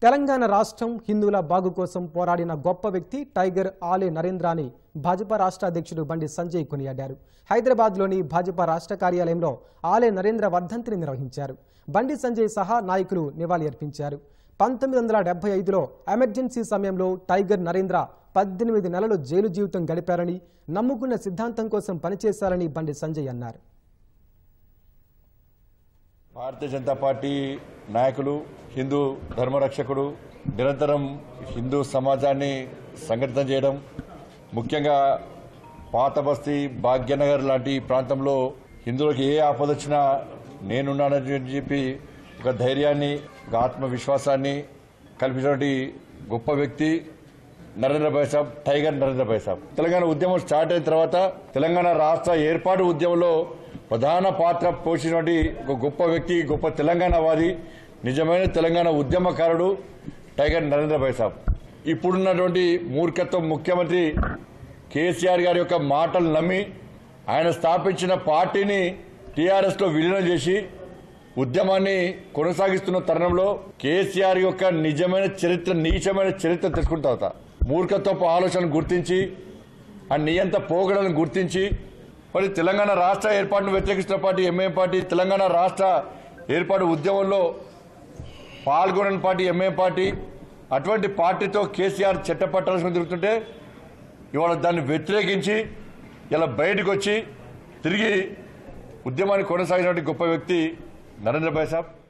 తెలంగాణ రాష్ట్రం హిందువుల బాగు కోసం పోరాడిన గొప్ప వ్యక్తి టైగర్ ఆలే నరేంద్ర అని భాజపా రాష్ట్ర అధ్యక్షుడు బండి సంజయ్ కొనియాడారు హైదరాబాద్లోని భాజపా రాష్ట్ర కార్యాలయంలో ఆలే నరేంద్ర వర్ధంతిని నిర్వహించారు బండి సంజయ్ సహా నాయకులు నివాళి అర్పించారు పంతొమ్మిది వందల డెబ్బై ఐదులో ఎమర్జెన్సీ సమయంలో టైగర్ నరేంద్ర పద్దెనిమిది నెలలు జైలు జీవితం గడిపారని నమ్ముకున్న సిద్ధాంతం కోసం పనిచేశారని బండి సంజయ్ అన్నారు భారతీయ జనతా పార్టీ నాయకులు హిందూ ధర్మరక్షకుడు నిరంతరం హిందూ సమాజాన్ని సంఘటితం చేయడం ముఖ్యంగా పాత బస్తీ భాగ్యనగర్ లాంటి ప్రాంతంలో హిందువులకు ఏ ఆపద వచ్చినా నేనున్నానని చెప్పి ఒక ధైర్యాన్ని ఒక ఆత్మవిశ్వాసాన్ని కల్పించినటువంటి గొప్ప వ్యక్తి నరేంద్ర భాయ్ సాబ్ టైగర్ నరేంద్ర భాయ్ సాబ్ తెలంగాణ ఉద్యమం స్టార్ట్ అయిన తర్వాత తెలంగాణ రాష్ట్ర ఏర్పాటు ఉద్యమంలో ప్రధాన పాత్ర పోషించినటువంటి ఒక గొప్ప వ్యక్తి గొప్ప తెలంగాణవాది నిజమైన తెలంగాణ ఉద్యమకారుడు టైగర్ నరేంద్ర భాయ్ సాబ్ ఇప్పుడున్నటువంటి మూర్ఖత్వం ముఖ్యమంత్రి కేసీఆర్ గారి యొక్క మాటలు నమ్మి ఆయన స్థాపించిన పార్టీని టీఆర్ఎస్ లో విలీనం చేసి ఉద్యమాన్ని కొనసాగిస్తున్న తరుణంలో కేసీఆర్ యొక్క నిజమైన చరిత్ర నీచమైన చరిత్ర తెలుసుకున్న తర్వాత మూర్ఖత్వపు ఆలోచనను గుర్తించి ఆ నియంత పోగడలను గుర్తించి మరి తెలంగాణ రాష్ట్ర ఏర్పాటును వ్యతిరేకిస్తున్న పార్టీ ఎంఐఎం పార్టీ తెలంగాణ రాష్ట్ర ఏర్పాటు ఉద్యమంలో పాల్గొనని పార్టీ ఎంఐఎం పార్టీ అటువంటి పార్టీతో కేసీఆర్ చట్టపట్టాల్సి తిరుగుతుంటే ఇవాళ దాన్ని వ్యతిరేకించి ఇలా బయటకు వచ్చి తిరిగి ఉద్యమాన్ని కొనసాగినటువంటి గొప్ప వ్యక్తి నరేంద్ర భాయ్ సాబ్